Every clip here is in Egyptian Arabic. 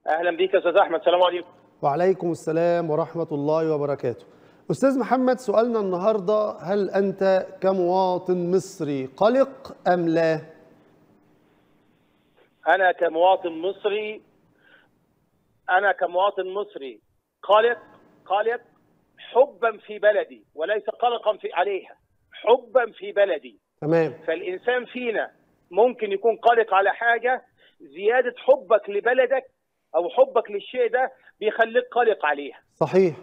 اهلا بيك يا استاذ احمد السلام عليكم وعليكم السلام ورحمة الله وبركاته أستاذ محمد سؤالنا النهاردة هل أنت كمواطن مصري قلق أم لا؟ انا كمواطن مصري انا كمواطن مصري قلق قلق حبا في بلدي وليس قلقا في عليها حبا في بلدي تمام فالانسان فينا ممكن يكون قلق على حاجه زياده حبك لبلدك او حبك للشيء ده بيخليك قلق عليها صحيح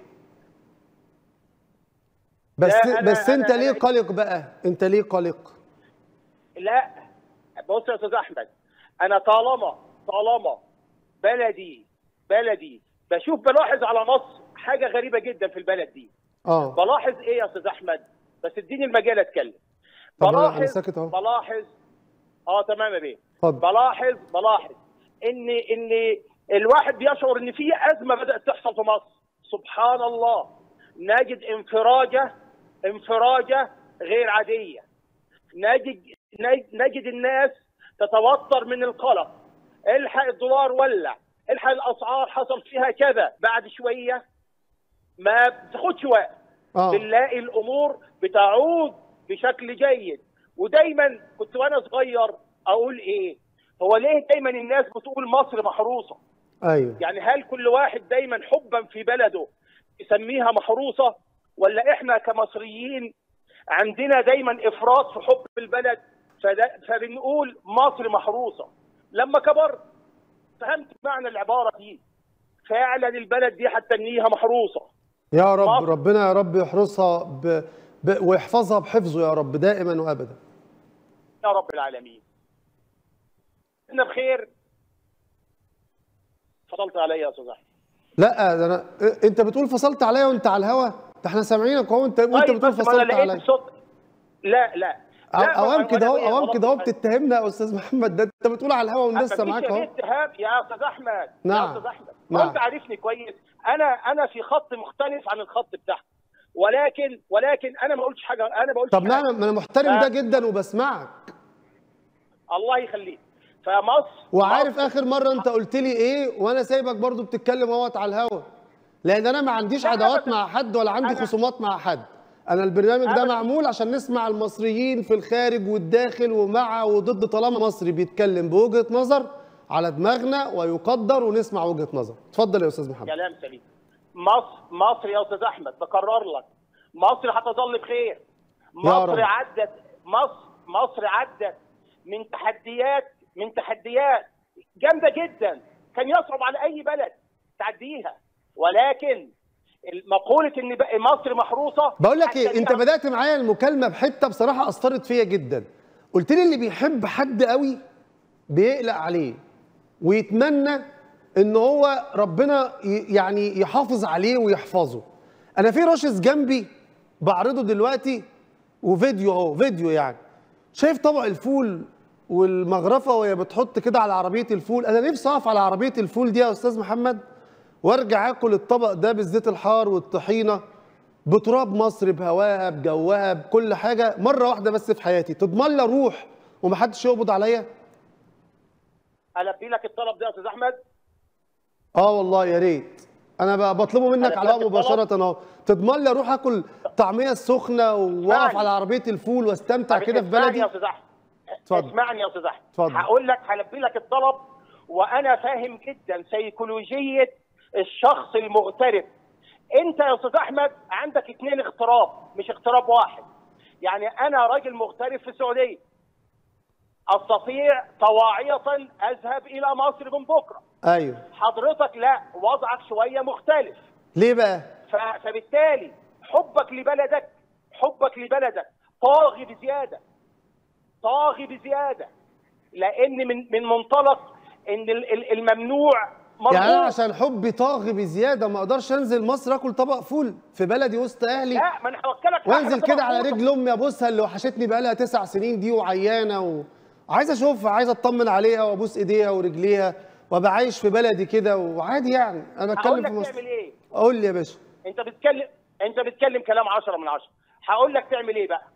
بس لا، أنا- بس أنت أنا- ليه أنا- قلق بقى؟ أنت ليه قلق؟ لا بص يا استاذ احمد انا طالما طالما بلدي بلدي بشوف بلاحظ على مصر حاجه غريبه جدا في البلد دي آه بلاحظ ايه يا استاذ احمد بس اديني المجال اتكلم طب أنا- أنا بلاحظ ساكت أهو. بلاحظ اه تمام يا بيه اتفضل بلاحظ بلاحظ ان ان الواحد بيشعر ان في ازمه بدات تحصل في مصر سبحان الله نجد انفراجه انفراجه غير عاديه نجد نجد الناس تتوتر من القلق الحق الدولار ولع الحق الاسعار حصل فيها كذا بعد شويه ما بتاخدش وقت آه بنلاقي الامور بتعود بشكل جيد ودايما كنت وانا صغير اقول ايه هو ليه دايما الناس بتقول مصر محروسه أيوه يعني هل كل واحد دايما حبا في بلده يسميها محروسه ولا احنا كمصريين عندنا دايما افراط في حب البلد فده فبنقول مصر محروسه لما كبرت فهمت معنى العباره دي فعلا البلد دي هتنيها محروسه يا رب مصر. ربنا يا رب يحرسها ب... ب... ويحفظها بحفظه يا رب دائما وأبدا يا رب العالمين احنا بخير فضلت عليا يا استاذ احمد لا ده انا انت بتقول فصلت عليا وانت على الهوا ده احنا سامعينك اهو انت وانت طيب بتقول بس ما فصلت انا لقيت عليا الصوت لا لا أو- لا، اوام ما- كده اهو وأنا إيه، اوام غلط كده اهو في حاجة. بتتهمنا يا استاذ محمد ده انت بتقول على الهوا والناس مفيش سامعاك اهو اتهام يا استاذ احمد نعم. يا استاذ احمد نعم. انت عارفني كويس انا انا في خط مختلف عن الخط بتاعك ولكن ولكن انا ما قلتش حاجه انا ما قلتش طب حاجة. نعم ما انا محترم ف- ده جدا وبسمعك الله يخليك فمصر وعارف مصر اخر مره انت قلت لي ايه وانا سايبك برضو بتتكلم اهوت على الهوا لان انا ما عنديش لا، عداوات أبداً. مع حد ولا عندي أنا- خصومات مع حد انا البرنامج ده أبداً. معمول عشان نسمع المصريين في الخارج والداخل ومع وضد طالما مصري بيتكلم بوجهه نظر على دماغنا ويقدر ونسمع وجهه نظر اتفضل يا استاذ محمد كلام سليم مصر مصر يا استاذ احمد بكرر لك مصر هتظل بخير مصر رب. عدت مصر مصر عدت من تحديات من تحديات جامده جدا كان يصعب على اي بلد تعديها ولكن مقوله ان بقى مصر محروسه بقول لك ايه حتى انت دي- بدات معايا المكالمه بحته بصراحه اثرت فيا جدا قلت لي اللي بيحب حد قوي بيقلق عليه ويتمنى ان هو ربنا ي- يعني يحافظ عليه ويحفظه انا في راشز جنبي بعرضه دلوقتي وفيديو اهو فيديو يعني شايف طبق الفول والمغرفه وهي بتحط كده على عربيه الفول انا نفسي اقف على عربيه الفول دي يا استاذ محمد وارجع اكل الطبق ده بالزيت الحار والطحينه بتراب مصر بهواها بجوها بكل حاجه مره واحده بس في حياتي تضمن لي اروح ومحدش يقبض عليا البي لك الطلب ده يا استاذ احمد اه والله يا ريت انا بقى بطلبه منك أنا على الهواء بدك مباشره اهو تضمن لي اروح اكل طعميه السخنه واقف اسمعني. على عربيه الفول واستمتع طب كده في اسمعني بلدي يا استاذ احمد اتفضل. اسمعني يا استاذ احمد اتفضل. هقول لك هلبي لك الطلب وانا فاهم جدا سيكولوجيه الشخص المغترب انت يا استاذ احمد عندك اثنين اغتراب مش اغتراب واحد يعني انا راجل مغترب في السعوديه استطيع طواعيه اذهب الى مصر من بكره ايوه حضرتك لا وضعك شويه مختلف ليه بقى ف- فبالتالي حبك لبلدك حبك لبلدك طاغي بزياده طاغي بزياده لان من من منطلق ان ال- ال- الممنوع مرغوب يعني انا عشان حبي طاغي بزياده ما اقدرش انزل مصر اكل طبق فول في بلدي وسط اهلي لا ما انا هوكلك وانزل كده على رجل امي ابوسها اللي وحشتني بقالها تسع سنين دي وعيانه و... عايز اشوفها عايز اطمن عليها وابوس ايديها ورجليها وابقى عايش في بلدي كده وعادي يعني انا هقول بتكلم لك في مصر تعمل ايه قول لي يا باشا انت بتتكلم انت بتتكلم كلام 10 من 10 هقول لك تعمل ايه بقى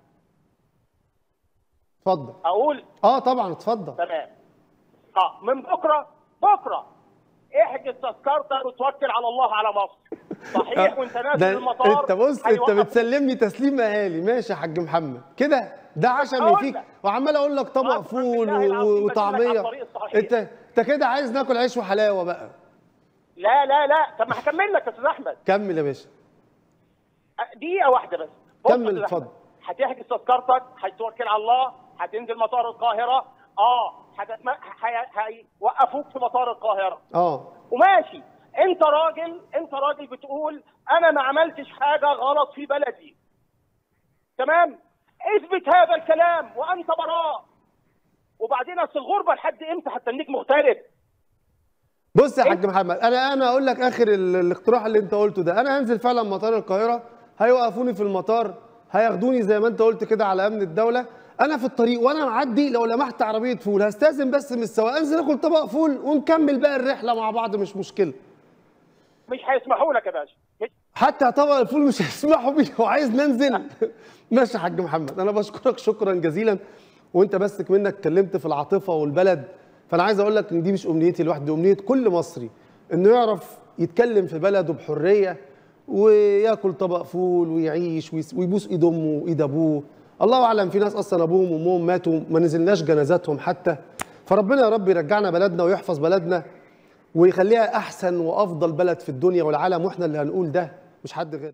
اتفضل اقول اه طبعا اتفضل تمام اه من بكره بكره احجز تذكرتك وتوكل على الله على مصر صحيح وانت نازل ده المطار انت بص انت هيوقفوك. بتسلمني تسليم اهالي ماشي يا حاج محمد كده ده عشمي هقول فيك لك. وعمال اقول لك طبق أقسم فول بالله و- العظيم و- بكلمك على وطعميه الطريق الصحيح. انت انت كده عايز ناكل عيش وحلاوه بقى لا لا لا طب ما هكمل لك يا استاذ احمد كمل يا باشا دقيقه واحده بس بص يا كمل، أستاذ اتفضل. أحمد. هتحجز تذكرتك هتتوكل على الله هتنزل مطار القاهره اه هتتم- هي- هيوقفوك في مطار القاهره اه وماشي انت راجل انت راجل بتقول انا ما عملتش حاجه غلط في بلدي تمام اثبت هذا الكلام وانت براء وبعدين اصل الغربه لحد امتى هتنيك مغترب بص يا حاج محمد انا انا اقول لك اخر ال- الاقتراح اللي انت قلته ده انا هنزل فعلا مطار القاهره هيوقفوني في المطار هياخدوني زي ما انت قلت كده على امن الدوله انا في الطريق وانا معدي لو لمحت عربيه فول هستاذن بس من السواق انزل اكل طبق فول ونكمل بقى الرحله مع بعض مش مشكله مش هيسمحوا لك يا باشا مش حتى طبق الفول مش هيسمحوا بيه وعايز ننزل ماشي يا حاج محمد انا بشكرك شكرا جزيلا وانت بس منك اتكلمت في العاطفه والبلد فانا عايز اقول لك ان دي مش امنيتي لوحدي امنيه كل مصري انه يعرف يتكلم في بلده بحريه وياكل طبق فول ويعيش ويس- ويبوس ايد امه وايد ابوه الله اعلم في ناس اصلا ابوهم وامهم ماتوا ما نزلناش جنازاتهم حتى فربنا يا رب يرجعنا بلدنا ويحفظ بلدنا ويخليها احسن وافضل بلد في الدنيا والعالم واحنا اللي هنقول ده مش حد غير